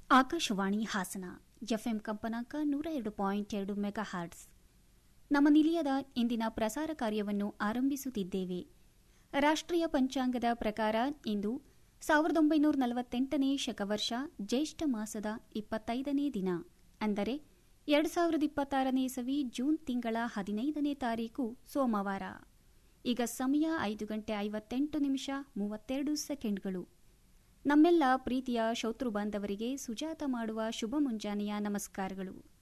Akashvani Hassan FM ಕಂಪನಾಂಕ ನೂರ ಎರಡು ಪಾಯಿಂಟ್ ಎರಡು ಮೆಗಾ ಹಾರ್ಟ್ಸ್ ನಮ್ಮ ನಿಲಯದ ಇಂದಿನ ಪ್ರಸಾರ ಕಾರ್ಯವನ್ನು ಆರಂಭಿಸುತ್ತಿದ್ದೇವೆ ರಾಷ್ಟ್ರೀಯ ಪಂಚಾಂಗದ ಪ್ರಕಾರ ಇಂದು ಸಾವಿರದ ಒಂಬೈನೂರ ನಲವತ್ತೆಂಟನೇ ಶಕವರ್ಷ ಜ್ಯೇಷ್ಠ ಮಾಸದ ಇಪ್ಪತ್ತೈದನೇ ದಿನ ಅಂದರೆ ಎರಡು ಸಾವಿರದ ಇಪ್ಪತ್ತಾರನೇ ಇಸವಿ ಜೂನ್ ತಿಂಗಳ ಹದಿನೈದನೇ ತಾರೀಕು ಸೋಮವಾರ ಈಗ ಸಮಯ ಐದು ಗಂಟೆ ಐವತ್ತೆಂಟು ನಿಮಿಷ ಮೂವತ್ತೆರಡು ಸೆಕೆಂಡ್ಗಳು ನಮ್ಮೆಲ್ಲ ಪ್ರೀತಿಯ ಶೋತೃ ಬಾಂಧವರಿಗೆ ಸುಜಾತ ಮಾಡುವ ಶುಭ ಮುಂಜಾನೆಯ ನಮಸ್ಕಾರಗಳು